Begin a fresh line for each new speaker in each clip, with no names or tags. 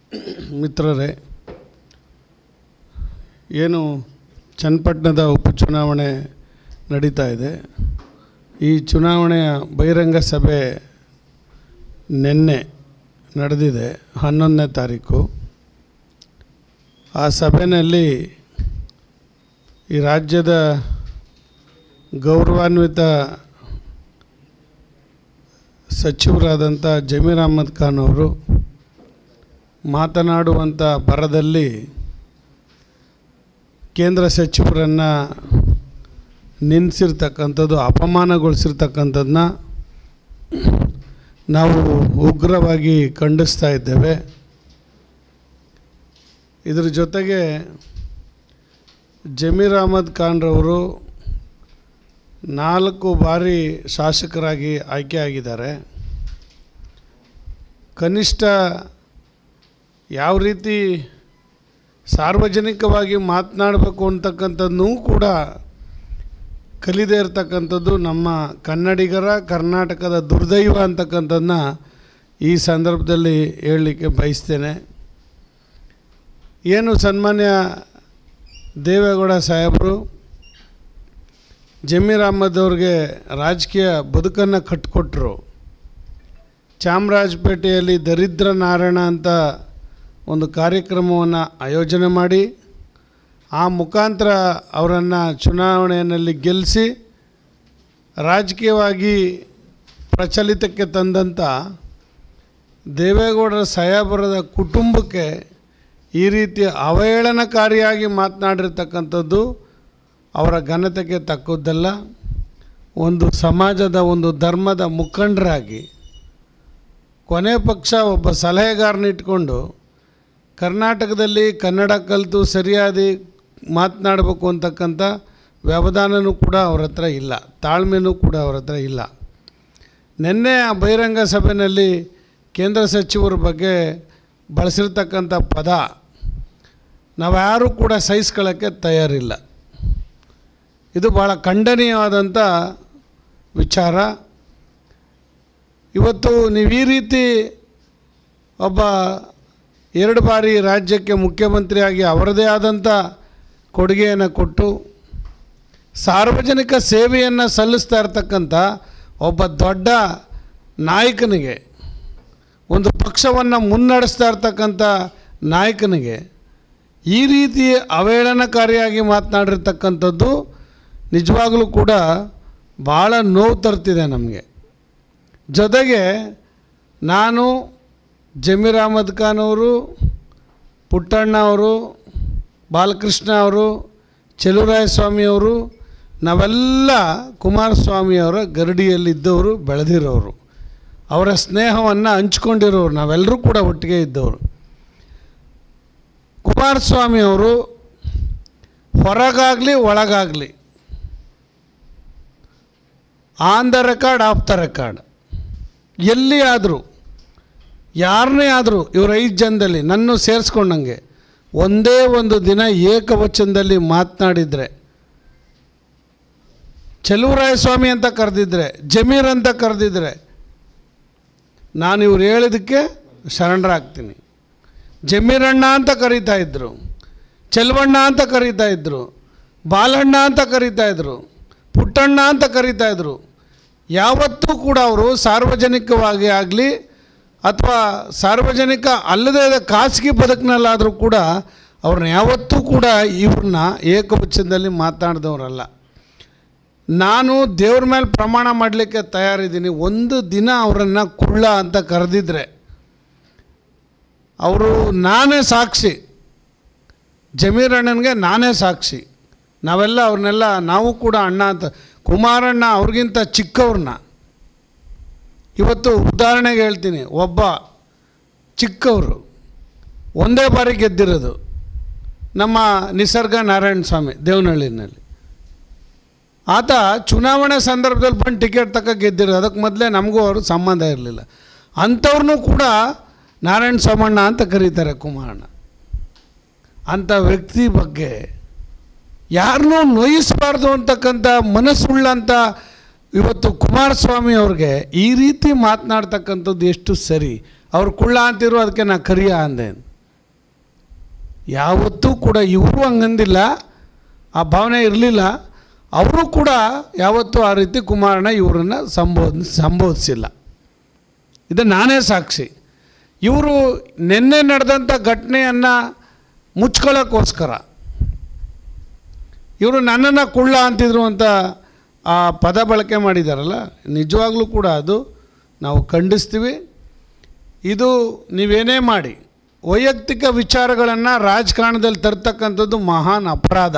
ಮಿತ್ರರೇ ಏನು ಚನ್ನಪಟ್ಟಣದ ಉಪಚುನಾವಣೆ ನಡೀತಾ ಇದೆ ಈ ಚುನಾವಣೆಯ ಬಹಿರಂಗ ಸಭೆ ನಿನ್ನೆ ನಡೆದಿದೆ ಹನ್ನೊಂದನೇ ತಾರೀಕು ಆ ಸಭೆಯಲ್ಲಿ ಈ ರಾಜ್ಯದ ಗೌರವಾನ್ವಿತ ಸಚಿವರಾದಂಥ ಜಮೀರ್ ಅಹ್ಮದ್ ಖಾನ್ ಅವರು ಮಾತನಾಡುವಂಥ ಬರದಲ್ಲಿ ಕೇಂದ್ರ ಸಚಿವರನ್ನು ನಿಲ್ಲಿಸಿರ್ತಕ್ಕಂಥದ್ದು ಅಪಮಾನಗೊಳಿಸಿರ್ತಕ್ಕಂಥದ್ದನ್ನ ನಾವು ಉಗ್ರವಾಗಿ ಖಂಡಿಸ್ತಾ ಇದ್ದೇವೆ ಇದರ ಜೊತೆಗೆ ಜಮೀರ್ ಅಹ್ಮದ್ ಖಾನ್ರವರು ನಾಲ್ಕು ಬಾರಿ ಶಾಸಕರಾಗಿ ಆಯ್ಕೆಯಾಗಿದ್ದಾರೆ ಕನಿಷ್ಠ ಯಾವ ರೀತಿ ಸಾರ್ವಜನಿಕವಾಗಿ ಮಾತನಾಡಬೇಕು ಅಂತಕ್ಕಂಥದ್ದನ್ನೂ ಕೂಡ ಕಲಿದೇ ಇರತಕ್ಕಂಥದ್ದು ನಮ್ಮ ಕನ್ನಡಿಗರ ಕರ್ನಾಟಕದ ದುರ್ದೈವ ಅಂತಕ್ಕಂಥದ್ದನ್ನ ಈ ಸಂದರ್ಭದಲ್ಲಿ ಹೇಳಲಿಕ್ಕೆ ಬಯಸ್ತೇನೆ ಏನು ಸನ್ಮಾನ್ಯ ದೇವೇಗೌಡ ಸಾಹೇಬರು ಜಮೀರ್ ಅಹ್ಮದ್ ಅವ್ರಿಗೆ ರಾಜಕೀಯ ಬದುಕನ್ನು ಕಟ್ಟಿಕೊಟ್ರು ಚಾಮರಾಜಪೇಟೆಯಲ್ಲಿ ದರಿದ್ರ ನಾರಾಯಣ ಅಂತ ಒಂದು ಕಾರ್ಯಕ್ರಮವನ್ನು ಆಯೋಜನೆ ಮಾಡಿ ಆ ಮುಖಾಂತರ ಅವರನ್ನು ಚುನಾವಣೆಯಲ್ಲಿ ಗೆಲ್ಲಿಸಿ ರಾಜಕೀಯವಾಗಿ ಪ್ರಚಲಿತಕ್ಕೆ ತಂದಂಥ ದೇವೇಗೌಡರ ಸಾಹೇಬರದ ಕುಟುಂಬಕ್ಕೆ ಈ ರೀತಿ ಅವಹೇಳನಕಾರಿಯಾಗಿ ಮಾತನಾಡಿರ್ತಕ್ಕಂಥದ್ದು ಅವರ ಘನತೆಗೆ ತಕ್ಕದ್ದಲ್ಲ ಒಂದು ಸಮಾಜದ ಒಂದು ಧರ್ಮದ ಮುಖಂಡರಾಗಿ ಕೊನೆ ಪಕ್ಷ ಒಬ್ಬ ಸಲಹೆಗಾರನ ಇಟ್ಕೊಂಡು ಕರ್ನಾಟಕದಲ್ಲಿ ಕನ್ನಡ ಕಲಿತು ಸರಿಯಾಗಿ ಮಾತನಾಡಬೇಕು ಅಂತಕ್ಕಂಥ ವ್ಯವಧಾನವೂ ಕೂಡ ಅವ್ರ ಹತ್ರ ಇಲ್ಲ ತಾಳ್ಮೆನೂ ಕೂಡ ಅವ್ರ ಹತ್ರ ಇಲ್ಲ ನಿನ್ನೆ ಆ ಬಹಿರಂಗ ಸಭೆಯಲ್ಲಿ ಕೇಂದ್ರ ಸಚಿವರ ಬಗ್ಗೆ ಬಳಸಿರ್ತಕ್ಕಂಥ ಪದ ನಾವ್ಯಾರೂ ಕೂಡ ಸಹಿಸ್ಕೊಳ್ಳೋಕ್ಕೆ ತಯಾರಿಲ್ಲ ಇದು ಭಾಳ ಖಂಡನೀಯವಾದಂಥ ವಿಚಾರ ಇವತ್ತು ನೀವು ಈ ರೀತಿ ಒಬ್ಬ ಎರಡು ಬಾರಿ ರಾಜ್ಯಕ್ಕೆ ಮುಖ್ಯಮಂತ್ರಿಯಾಗಿ ಅವರದೇ ಆದಂಥ ಕೊಡುಗೆಯನ್ನು ಕೊಟ್ಟು ಸಾರ್ವಜನಿಕ ಸೇವೆಯನ್ನು ಸಲ್ಲಿಸ್ತಾ ಇರ್ತಕ್ಕಂಥ ಒಬ್ಬ ದೊಡ್ಡ ನಾಯಕನಿಗೆ ಒಂದು ಪಕ್ಷವನ್ನು ಮುನ್ನಡೆಸ್ತಾ ಇರ್ತಕ್ಕಂಥ ನಾಯಕನಿಗೆ ಈ ರೀತಿ ಅವಹೇಳನಕಾರಿಯಾಗಿ ಮಾತನಾಡಿರ್ತಕ್ಕಂಥದ್ದು ನಿಜವಾಗಲೂ ಕೂಡ ಭಾಳ ನೋವು ತರ್ತಿದೆ ನಮಗೆ ಜೊತೆಗೆ ನಾನು ಜಮೀರ್ ಅಹಮದ್ ಖಾನ್ ಅವರು ಪುಟ್ಟಣ್ಣ ಅವರು ಬಾಲಕೃಷ್ಣ ಅವರು ಚೆಲುವರಾಯ ಸ್ವಾಮಿಯವರು ನಾವೆಲ್ಲ ಕುಮಾರಸ್ವಾಮಿಯವರ ಗರಡಿಯಲ್ಲಿದ್ದವರು ಬೆಳೆದಿರೋರು ಅವರ ಸ್ನೇಹವನ್ನು ಹಂಚ್ಕೊಂಡಿರೋರು ನಾವೆಲ್ಲರೂ ಕೂಡ ಒಟ್ಟಿಗೆ ಇದ್ದವರು ಕುಮಾರಸ್ವಾಮಿ ಅವರು ಹೊರಗಾಗಲಿ ಒಳಗಾಗಲಿ on the record off the record ಎಲ್ಲಿ ಆದರೂ ಯಾರನ್ನೇ ಆದರೂ ಇವ್ರ ಐದು ಜನದಲ್ಲಿ ನನ್ನ ಸೇರಿಸ್ಕೊಂಡಂಗೆ ಒಂದೇ ಒಂದು ದಿನ ಏಕವಚನದಲ್ಲಿ ಮಾತನಾಡಿದರೆ ಚೆಲುವರಾಯ ಸ್ವಾಮಿ ಅಂತ ಕರೆದಿದ್ರೆ ಜಮೀರ್ ಅಂತ ಕರೆದಿದ್ರೆ ನಾನು ಇವ್ರು ಹೇಳಿದ್ದಕ್ಕೆ ಶರಣರಾಗ್ತೀನಿ ಜಮೀರಣ್ಣ ಅಂತ ಕರೀತಾ ಇದ್ದರು ಚೆಲುವಣ್ಣ ಅಂತ ಕರೀತಾ ಇದ್ದರು ಬಾಲಣ್ಣ ಅಂತ ಕರೀತಾ ಇದ್ದರು ಪುಟ್ಟಣ್ಣ ಅಂತ ಕರೀತಾ ಇದ್ದರು ಯಾವತ್ತೂ ಕೂಡ ಅವರು ಸಾರ್ವಜನಿಕವಾಗಿ ಆಗಲಿ ಅಥವಾ ಸಾರ್ವಜನಿಕ ಅಲ್ಲದೇ ಖಾಸಗಿ ಬದುಕಿನಲ್ಲಾದರೂ ಕೂಡ ಅವ್ರನ್ನ ಯಾವತ್ತೂ ಕೂಡ ಇವ್ರನ್ನ ಏಕವಚನದಲ್ಲಿ ಮಾತನಾಡಿದವರಲ್ಲ ನಾನು ದೇವ್ರ ಮೇಲೆ ಪ್ರಮಾಣ ಮಾಡಲಿಕ್ಕೆ ತಯಾರಿದ್ದೀನಿ ಒಂದು ದಿನ ಅವರನ್ನು ಕುಳ್ಳ ಅಂತ ಕರೆದಿದ್ರೆ ಅವರು ನಾನೇ ಸಾಕ್ಷಿ ಜಮೀರ್ ಅಣ್ಣನಿಗೆ ನಾನೇ ಸಾಕ್ಷಿ ನಾವೆಲ್ಲ ಅವ್ರನ್ನೆಲ್ಲ ನಾವು ಕೂಡ ಅಣ್ಣ ಅಂತ ಕುಮಾರಣ್ಣ ಅವ್ರಿಗಿಂತ ಚಿಕ್ಕವ್ರನ್ನ ಇವತ್ತು ಉದಾಹರಣೆಗೆ ಹೇಳ್ತೀನಿ ಒಬ್ಬ ಚಿಕ್ಕವರು ಒಂದೇ ಬಾರಿ ಗೆದ್ದಿರೋದು ನಮ್ಮ ನಿಸರ್ಗ ನಾರಾಯಣ ಸ್ವಾಮಿ ದೇವನಹಳ್ಳಿನಲ್ಲಿ ಆತ ಚುನಾವಣೆ ಸಂದರ್ಭದಲ್ಲಿ ಬಂದು ಟಿಕೆಟ್ ತಕ್ಕ ಗೆದ್ದಿರೋದು ಅದಕ್ಕೆ ಮೊದಲೇ ನಮಗೂ ಅವರು ಸಂಬಂಧ ಇರಲಿಲ್ಲ ಅಂಥವ್ರನ್ನೂ ಕೂಡ ನಾರಾಯಣ ಸೋಮಣ್ಣ ಅಂತ ಕರೀತಾರೆ ಕುಮಾರಣ್ಣ ಅಂಥ ವ್ಯಕ್ತಿ ಬಗ್ಗೆ ಯಾರನ್ನೂ ನೋಯಿಸಬಾರ್ದು ಅಂತಕ್ಕಂಥ ಮನಸ್ಸುಳ್ಳಂಥ ಇವತ್ತು ಕುಮಾರಸ್ವಾಮಿ ಅವ್ರಿಗೆ ಈ ರೀತಿ ಮಾತನಾಡ್ತಕ್ಕಂಥದ್ದು ಎಷ್ಟು ಸರಿ ಅವ್ರು ಕುಳ್ಳ ಅಂತಿರೋ ಅದಕ್ಕೆ ನಾ ಕರಿಯ ಅಂದೆ ಯಾವತ್ತೂ ಕೂಡ ಇವರು ಹಂಗಂದಿಲ್ಲ ಆ ಭಾವನೆ ಇರಲಿಲ್ಲ ಅವರು ಕೂಡ ಯಾವತ್ತೂ ಆ ರೀತಿ ಕುಮಾರಣ್ಣ ಇವರನ್ನು ಸಂಬೋಧ ಸಂಬೋಧಿಸಿಲ್ಲ ಇದು ನಾನೇ ಸಾಕ್ಷಿ ಇವರು ನಿನ್ನೆ ನಡೆದಂಥ ಘಟನೆಯನ್ನು ಮುಚ್ಕೊಳ್ಳೋಕ್ಕೋಸ್ಕರ ಇವರು ನನ್ನನ್ನು ಕುಳ್ಳ ಅಂತಿದ್ರು ಅಂತ ಆ ಪದ ಬಳಕೆ ಮಾಡಿದಾರಲ್ಲ ನಿಜವಾಗ್ಲೂ ಕೂಡ ಅದು ನಾವು ಖಂಡಿಸ್ತೀವಿ ಇದು ನೀವೇನೇ ಮಾಡಿ ವೈಯಕ್ತಿಕ ವಿಚಾರಗಳನ್ನು ರಾಜಕಾರಣದಲ್ಲಿ ತರ್ತಕ್ಕಂಥದ್ದು ಮಹಾನ್ ಅಪರಾಧ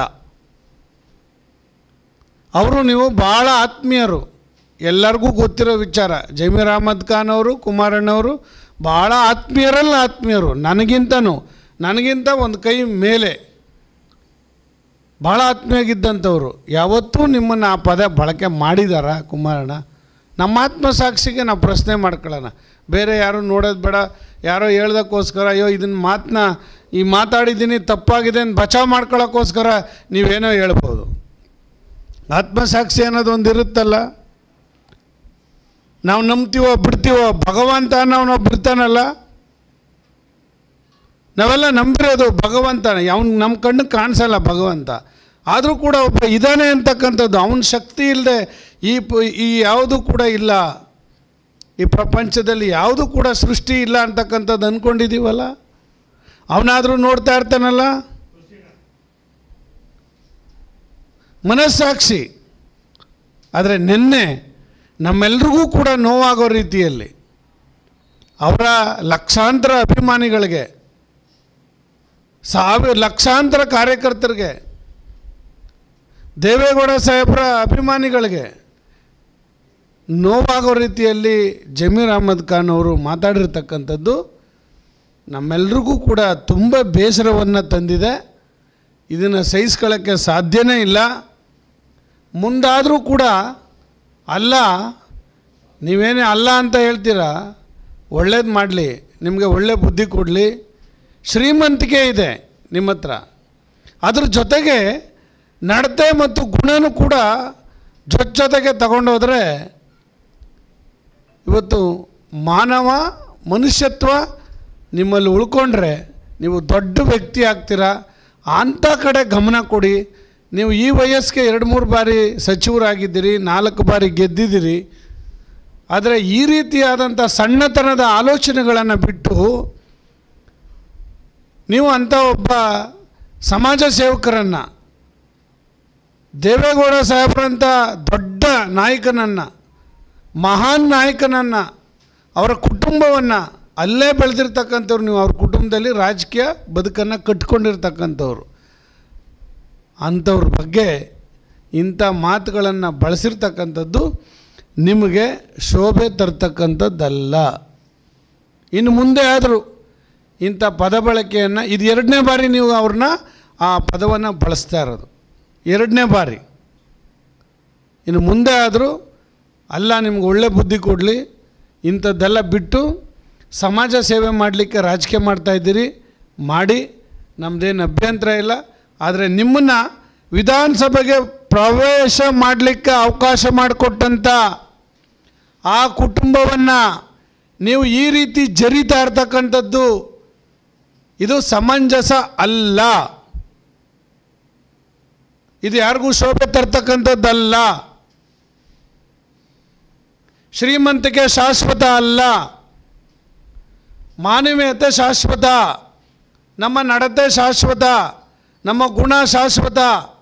ಅವರು ನೀವು ಭಾಳ ಆತ್ಮೀಯರು ಎಲ್ಲರಿಗೂ ಗೊತ್ತಿರೋ ವಿಚಾರ ಜಮೀರ್ ಅಹಮದ್ ಖಾನ್ ಅವರು ಕುಮಾರಣ್ಣವರು ಭಾಳ ಆತ್ಮೀಯರಲ್ಲ ಆತ್ಮೀಯರು ನನಗಿಂತನೂ ನನಗಿಂತ ಒಂದು ಕೈ ಮೇಲೆ ಭಾಳ ಆತ್ಮೀಯಾಗಿದ್ದಂಥವ್ರು ಯಾವತ್ತೂ ನಿಮ್ಮನ್ನು ಆ ಪದ ಬಳಕೆ ಮಾಡಿದಾರ ಕುಮಾರಣ್ಣ ನಮ್ಮ ಆತ್ಮಸಾಕ್ಷಿಗೆ ನಾವು ಪ್ರಶ್ನೆ ಮಾಡ್ಕೊಳ್ಳೋಣ ಬೇರೆ ಯಾರು ನೋಡೋದು ಬೇಡ ಯಾರೋ ಹೇಳ್ದಕ್ಕೋಸ್ಕರ ಅಯ್ಯೋ ಇದನ್ನ ಮಾತನ್ನ ಈ ಮಾತಾಡಿದ್ದೀನಿ ತಪ್ಪಾಗಿದೆ ಅಂತ ಬಚಾವ್ ಮಾಡ್ಕೊಳ್ಳೋಕ್ಕೋಸ್ಕರ ನೀವೇನೋ ಹೇಳ್ಬೋದು ಆತ್ಮಸಾಕ್ಷಿ ಅನ್ನೋದು ಒಂದು ಇರುತ್ತಲ್ಲ ನಾವು ನಂಬ್ತೀವೋ ಬಿಡ್ತೀವೋ ಭಗವಂತ ಅನ್ನೋನು ಬಿಡ್ತಾನಲ್ಲ ನಾವೆಲ್ಲ ನಂಬಿರೋದು ಭಗವಂತನ ಅವ್ನು ನಮ್ಮ ಕಣ್ಣು ಕಾಣಿಸಲ್ಲ ಭಗವಂತ ಆದರೂ ಕೂಡ ಒಬ್ಬ ಇದ್ದಾನೆ ಅಂತಕ್ಕಂಥದ್ದು ಅವನ ಶಕ್ತಿ ಇಲ್ಲದೆ ಈ ಪ ಈ ಯಾವುದು ಕೂಡ ಇಲ್ಲ ಈ ಪ್ರಪಂಚದಲ್ಲಿ ಯಾವುದು ಕೂಡ ಸೃಷ್ಟಿ ಇಲ್ಲ ಅಂತಕ್ಕಂಥದ್ದು ಅಂದ್ಕೊಂಡಿದ್ದೀವಲ್ಲ ಅವನಾದರೂ ನೋಡ್ತಾ ಇರ್ತಾನಲ್ಲ ಮನಸ್ಸಾಕ್ಷಿ ಆದರೆ ನಿನ್ನೆ ನಮ್ಮೆಲ್ರಿಗೂ ಕೂಡ ನೋವಾಗೋ ರೀತಿಯಲ್ಲಿ ಅವರ ಲಕ್ಷಾಂತರ ಅಭಿಮಾನಿಗಳಿಗೆ ಸಾವಿರ ಲಕ್ಷಾಂತರ ಕಾರ್ಯಕರ್ತರಿಗೆ ದೇವೇಗೌಡ ಸಾಹೇಬರ ಅಭಿಮಾನಿಗಳಿಗೆ ನೋವಾಗೋ ರೀತಿಯಲ್ಲಿ ಜಮೀರ್ ಅಹಮದ್ ಖಾನ್ ಅವರು ಮಾತಾಡಿರ್ತಕ್ಕಂಥದ್ದು ನಮ್ಮೆಲ್ರಿಗೂ ಕೂಡ ತುಂಬ ಬೇಸರವನ್ನು ತಂದಿದೆ ಇದನ್ನು ಸಹಿಸ್ಕೊಳ್ಳೋಕ್ಕೆ ಸಾಧ್ಯನೇ ಇಲ್ಲ ಮುಂದಾದರೂ ಕೂಡ ಅಲ್ಲ ನೀವೇನೇ ಅಲ್ಲ ಅಂತ ಹೇಳ್ತೀರಾ ಒಳ್ಳೇದು ಮಾಡಲಿ ನಿಮಗೆ ಒಳ್ಳೆ ಬುದ್ಧಿ ಕೊಡಲಿ ಶ್ರೀಮಂತಿಕೆ ಇದೆ ನಿಮ್ಮ ಹತ್ರ ಅದ್ರ ಜೊತೆಗೆ ನಡತೆ ಮತ್ತು ಗುಣನೂ ಕೂಡ ಜೊತೆ ಜೊತೆಗೆ ತಗೊಂಡೋದ್ರೆ ಇವತ್ತು ಮಾನವ ಮನುಷ್ಯತ್ವ ನಿಮ್ಮಲ್ಲಿ ಉಳ್ಕೊಂಡ್ರೆ ನೀವು ದೊಡ್ಡ ವ್ಯಕ್ತಿ ಆಗ್ತೀರಾ ಅಂಥ ಕಡೆ ಗಮನ ಕೊಡಿ ನೀವು ಈ ವಯಸ್ಸಿಗೆ ಎರಡು ಮೂರು ಬಾರಿ ಸಚಿವರಾಗಿದ್ದೀರಿ ನಾಲ್ಕು ಬಾರಿ ಗೆದ್ದಿದ್ದೀರಿ ಆದರೆ ಈ ರೀತಿಯಾದಂಥ ಸಣ್ಣತನದ ಆಲೋಚನೆಗಳನ್ನು ಬಿಟ್ಟು ನೀವು ಅಂಥ ಒಬ್ಬ ಸಮಾಜ ಸೇವಕರನ್ನು ದೇವೇಗೌಡ ಸಾಹೇಬ್ರಂಥ ದೊಡ್ಡ ನಾಯಕನನ್ನು ಮಹಾನ್ ನಾಯಕನನ್ನು ಅವರ ಕುಟುಂಬವನ್ನು ಅಲ್ಲೇ ಬೆಳೆದಿರ್ತಕ್ಕಂಥವ್ರು ನೀವು ಅವ್ರ ಕುಟುಂಬದಲ್ಲಿ ರಾಜಕೀಯ ಬದುಕನ್ನು ಕಟ್ಕೊಂಡಿರ್ತಕ್ಕಂಥವ್ರು ಅಂಥವ್ರ ಬಗ್ಗೆ ಇಂಥ ಮಾತುಗಳನ್ನು ಬಳಸಿರ್ತಕ್ಕಂಥದ್ದು ನಿಮಗೆ ಶೋಭೆ ತರ್ತಕ್ಕಂಥದ್ದಲ್ಲ ಇನ್ನು ಮುಂದೆ ಆದರೂ ಇಂಥ ಪದ ಬಳಕೆಯನ್ನು ಇದು ಎರಡನೇ ಬಾರಿ ನೀವು ಅವ್ರನ್ನ ಆ ಪದವನ್ನು ಬಳಸ್ತಾ ಇರೋದು ಎರಡನೇ ಬಾರಿ ಇನ್ನು ಮುಂದೆ ಆದರೂ ಅಲ್ಲ ನಿಮ್ಗೆ ಒಳ್ಳೆ ಬುದ್ಧಿ ಕೊಡಲಿ ಇಂಥದ್ದೆಲ್ಲ ಬಿಟ್ಟು ಸಮಾಜ ಸೇವೆ ಮಾಡಲಿಕ್ಕೆ ರಾಜಕೀಯ ಮಾಡ್ತಾಯಿದ್ದೀರಿ ಮಾಡಿ ನಮ್ಮದೇನು ಅಭ್ಯಂತರ ಇಲ್ಲ ಆದರೆ ನಿಮ್ಮನ್ನು ವಿಧಾನಸಭೆಗೆ ಪ್ರವೇಶ ಮಾಡಲಿಕ್ಕೆ ಅವಕಾಶ ಮಾಡಿಕೊಟ್ಟಂಥ ಆ ಕುಟುಂಬವನ್ನು ನೀವು ಈ ರೀತಿ ಜರಿತಾ ಇರ್ತಕ್ಕಂಥದ್ದು ಇದು ಸಮಂಜಸ ಅಲ್ಲ ಇದು ಯಾರಿಗೂ ಶೋಭೆ ತರ್ತಕ್ಕಂಥದ್ದಲ್ಲ ಶ್ರೀಮಂತಿಕೆ ಶಾಶ್ವತ ಅಲ್ಲ ಮಾನವೀಯತೆ ಶಾಶ್ವತ ನಮ್ಮ ನಡತೆ ಶಾಶ್ವತ ನಮ್ಮ ಗುಣ ಶಾಶ್ವತ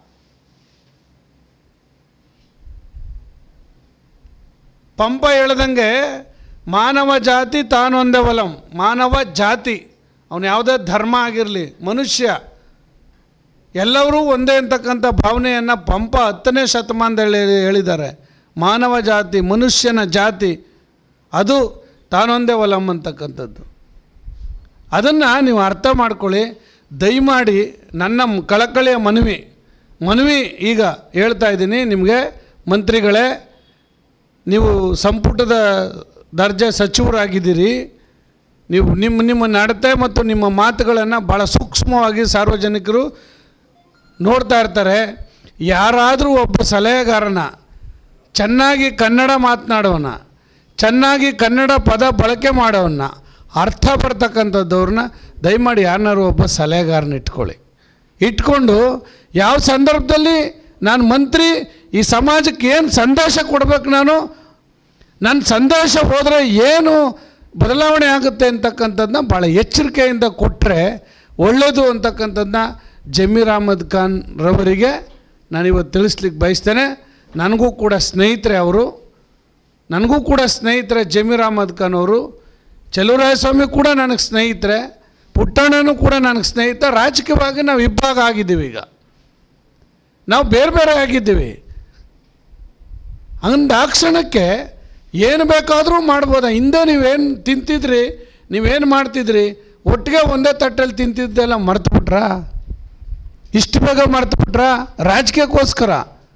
ಪಂಪ ಹೇಳ್ದಂಗೆ ಮಾನವ ಜಾತಿ ತಾನೊಂದೇ ಒಲಂ ಮಾನವ ಜಾತಿ ಅವನು ಯಾವುದೇ ಧರ್ಮ ಆಗಿರಲಿ ಮನುಷ್ಯ ಎಲ್ಲರೂ ಒಂದೇ ಅಂತಕ್ಕಂಥ ಭಾವನೆಯನ್ನು ಪಂಪ ಹತ್ತನೇ ಶತಮಾನದಲ್ಲಿ ಹೇಳಿ- ಹೇಳಿದ್ದಾರೆ ಮಾನವ ಜಾತಿ ಮನುಷ್ಯನ ಜಾತಿ ಅದು ತಾನೊಂದೇ ಒಲಂ ಅಂತಕ್ಕಂಥದ್ದು ಅದನ್ನು ನೀವು ಅರ್ಥ ಮಾಡ್ಕೊಳ್ಳಿ ದಯಮಾಡಿ ನನ್ನ ಮ್- ಕಳಕಳಿಯ ಮನವಿ ಮನವಿ ಈಗ ಹೇಳ್ತಾ ಇದ್ದೀನಿ ನಿಮಗೆ ಮಂತ್ರಿಗಳೇ ನೀವು ಸಂಪುಟದ ದರ್ಜೆ ಸಚಿವರಾಗಿದ್ದೀರಿ ನೀವು ನಿಮ್ಮ ನಿಮ್ಮ ನಡತೆ ಮತ್ತು ನಿಮ್ಮ ಮಾತುಗಳನ್ನು ಭಾಳ ಸೂಕ್ಷ್ಮವಾಗಿ ಸಾರ್ವಜನಿಕರು ನೋಡ್ತಾ ಇರ್ತಾರೆ ಯಾರಾದರೂ ಒಬ್ಬ ಸಲಹೆಗಾರನ ಚೆನ್ನಾಗಿ ಕನ್ನಡ ಮಾತನಾಡೋನ ಚೆನ್ನಾಗಿ ಕನ್ನಡ ಪದ ಬಳಕೆ ಮಾಡೋವನ್ನ ಅರ್ಥ ಬರ್ತಕ್ಕಂಥದ್ದವ್ರನ್ನ ದಯಮಾಡಿ ಯಾರನ್ನಾರು ಒಬ್ಬ ಸಲಹೆಗಾರನ ಇಟ್ಕೊಳ್ಳಿ ಇಟ್ಕೊಂಡು ಯಾವ ಸಂದರ್ಭದಲ್ಲಿ ನಾನು ಮಂತ್ರಿ ಈ ಸಮಾಜಕ್ಕೆ ಏನು ಸಂದೇಶ ಕೊಡಬೇಕು ನಾನು ನನ್ನ ಸಂದೇಶ ಹೋದರೆ ಏನು ಬದಲಾವಣೆ ಆಗುತ್ತೆ ಅಂತಕ್ಕಂಥದ್ದನ್ನ ಭಾಳ ಎಚ್ಚರಿಕೆಯಿಂದ ಕೊಟ್ಟರೆ ಒಳ್ಳೆಯದು ಅಂತಕ್ಕಂಥದ್ದನ್ನ ಜಮೀರ್ ಅಹಮದ್ ಖಾನ್ ರವರಿಗೆ ನಾನಿವತ್ತು ತಿಳಿಸ್ಲಿಕ್ಕೆ ಬಯಸ್ತೇನೆ ನನಗೂ ಕೂಡ ಸ್ನೇಹಿತರೆ ಅವರು ನನಗೂ ಕೂಡ ಸ್ನೇಹಿತರೆ ಜಮೀರ್ ಅಹಮದ್ ಖಾನ್ ಅವರು ಚಲುವರಾಯಸ್ವಾಮಿ ಕೂಡ ನನಗೆ ಸ್ನೇಹಿತರೆ ಪುಟ್ಟಣ್ಣನೂ ಕೂಡ ನನಗೆ ಸ್ನೇಹಿತ ರಾಜಕೀಯವಾಗಿ ನಾವು ಇಬ್ಬಾಗ ಆಗಿದ್ದೀವಿ ಈಗ ನಾವು ಬೇರೆ ಬೇರೆ ಆಗಿದ್ದೀವಿ ಅಂದ ಆ ಕ್ಷಣಕ್ಕೆ ಏನು ಬೇಕಾದರೂ ಮಾಡ್ಬೋದ ಹಿಂದೆ ನೀವೇನು ತಿಂತಿದ್ರಿ ನೀವೇನು ಮಾಡ್ತಿದ್ರಿ ಒಟ್ಟಿಗೆ ಒಂದೇ ತಟ್ಟಲ್ಲಿ ತಿಂತಿದ್ದೆಲ್ಲ ಮರ್ತುಬಿಟ್ರಾ ಇಷ್ಟು ಬೇಗ ಮರ್ತುಬಿಟ್ರಾ ರಾಜಕೀಯಕ್ಕೋಸ್ಕರ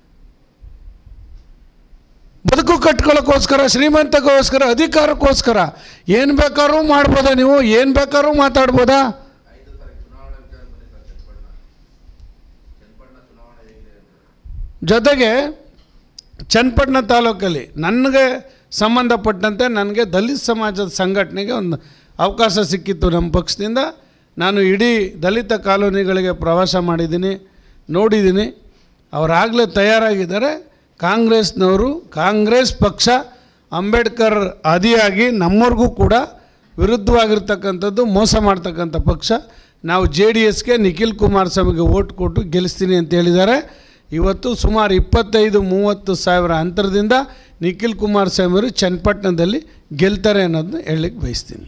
ಬದುಕು ಕಟ್ಕೊಳ್ಳೋಕ್ಕೋಸ್ಕರ ಶ್ರೀಮಂತಕ್ಕೋಸ್ಕರ ಅಧಿಕಾರಕ್ಕೋಸ್ಕರ ಏನು ಬೇಕಾದ್ರೂ ಮಾಡ್ಬೋದಾ ನೀವು ಏನು ಬೇಕಾದ್ರೂ ಮಾತಾಡ್ಬೋದಾ
ಐದು ತಾರೀಕು ಚುನಾವಣೆ ವಿಚಾರ ಬನ್ನಿ ಸರ್ ಚನ್ನಪಟ್ಟಣ ಚನ್ನಪಟ್ಟಣ ಚುನಾವಣೆ ಹೇಗಿದೆ ಅಂತ
ಜೊತೆಗೆ ಚನ್ನಪಟ್ಟಣ ತಾಲೂಕಲ್ಲಿ ನನಗೆ ಸಂಬಂಧಪಟ್ಟಂತೆ ನನಗೆ ದಲಿತ ಸಮಾಜದ ಸಂಘಟನೆಗೆ ಒಂದು ಅವಕಾಶ ಸಿಕ್ಕಿತ್ತು ನಮ್ಮ ಪಕ್ಷದಿಂದ ನಾನು ಇಡೀ ದಲಿತ ಕಾಲೋನಿಗಳಿಗೆ ಪ್ರವಾಸ ಮಾಡಿದ್ದೀನಿ ನೋಡಿದ್ದೀನಿ ಅವರಾಗಲೇ ತಯಾರಾಗಿದ್ದಾರೆ ಕಾಂಗ್ರೆಸ್ನವರು ಕಾಂಗ್ರೆಸ್ ಪಕ್ಷ ಅಂಬೇಡ್ಕರ್ ಆದಿಯಾಗಿ ನಮ್ಮವ್ರಿಗೂ ಕೂಡ ವಿರುದ್ಧವಾಗಿರ್ತಕ್ಕಂಥದ್ದು ಮೋಸ ಮಾಡ್ತಕ್ಕಂಥ ಪಕ್ಷ ನಾವು ಜೆ ಡಿ ಎಸ್ಗೆ ನಿಖಿಲ್ ಕುಮಾರಸ್ವಾಮಿಗೆ ಓಟ್ ಕೊಟ್ಟು ಗೆಲ್ಲಿಸ್ತೀನಿ ಅಂತ ಹೇಳಿದ್ದಾರೆ ಇವತ್ತು ಸುಮಾರು ಇಪ್ಪತ್ತೈದು ಮೂವತ್ತು ಸಾವಿರ ಅಂತರದಿಂದ ನಿಖಿಲ್ ಕುಮಾರಸ್ವಾಮಿ ಅವರು ಚನ್ನಪಟ್ಟಣದಲ್ಲಿ ಗೆಲ್ತಾರೆ ಅನ್ನೋದನ್ನ ಹೇಳಲಿಕ್ಕೆ ಬಯಸ್ತೀನಿ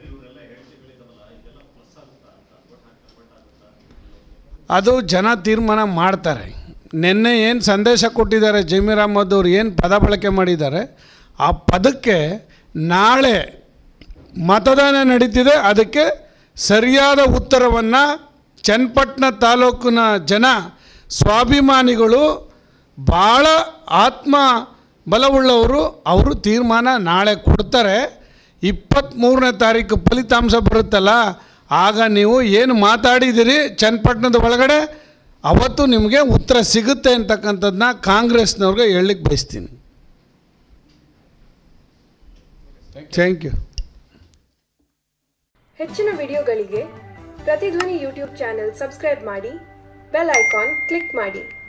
ಅದು ಜನ ತೀರ್ಮಾನ ಮಾಡ್ತಾರೆ ನಿನ್ನೆ ಏನು ಸಂದೇಶ ಕೊಟ್ಟಿದ್ದಾರೆ ಜಮೀರ್ ಅಹಮದ್ ಅವ್ರು ಏನು ಪದ ಬಳಕೆ ಮಾಡಿದ್ದಾರೆ ಆ ಪದಕ್ಕೆ ನಾಳೆ ಮತದಾನ ನಡೀತಿದೆ ಅದಕ್ಕೆ ಸರಿಯಾದ ಉತ್ತರವನ್ನು ಚನ್ನಪಟ್ಟಣ ತಾಲೂಕಿನ ಜನ ಸ್ವಾಭಿಮಾನಿಗಳು ಭಾಳ ಆತ್ಮ ಬಲವುಳ್ಳವರು ಅವರು ತೀರ್ಮಾನ ನಾಳೆ ಕೊಡ್ತಾರೆ ಇಪ್ಪತ್ತ್ಮೂರನೇ ತಾರೀಕು ಫಲಿತಾಂಶ ಬರುತ್ತಲ್ಲ ಆಗ ನೀವು ಏನು ಮಾತಾಡಿದಿರಿ ಚನ್ನಪಟ್ಟಣದ ಒಳಗಡೆ ಅವತ್ತು ನಿಮಗೆ ಉತ್ತರ ಸಿಗುತ್ತೆ ಅಂತಕ್ಕಂಥದ್ದನ್ನ ಕಾಂಗ್ರೆಸ್ನವ್ರಿಗೆ ಹೇಳಲಿಕ್ಕೆ ಬಯಸ್ತೀನಿ ಥ್ಯಾಂಕ್ ಯು
ಹೆಚ್ಚಿನ ವಿಡಿಯೋಗಳಿಗೆ ಪ್ರತಿಧ್ವನಿ ಯೂಟ್ಯೂಬ್ ಚಾನೆಲ್ ಸಬ್ಸ್ಕ್ರೈಬ್ ಮಾಡಿ ಬೆಲ್ ಐಕಾನ್ ಕ್ಲಿಕ್ ಮಾಡಿ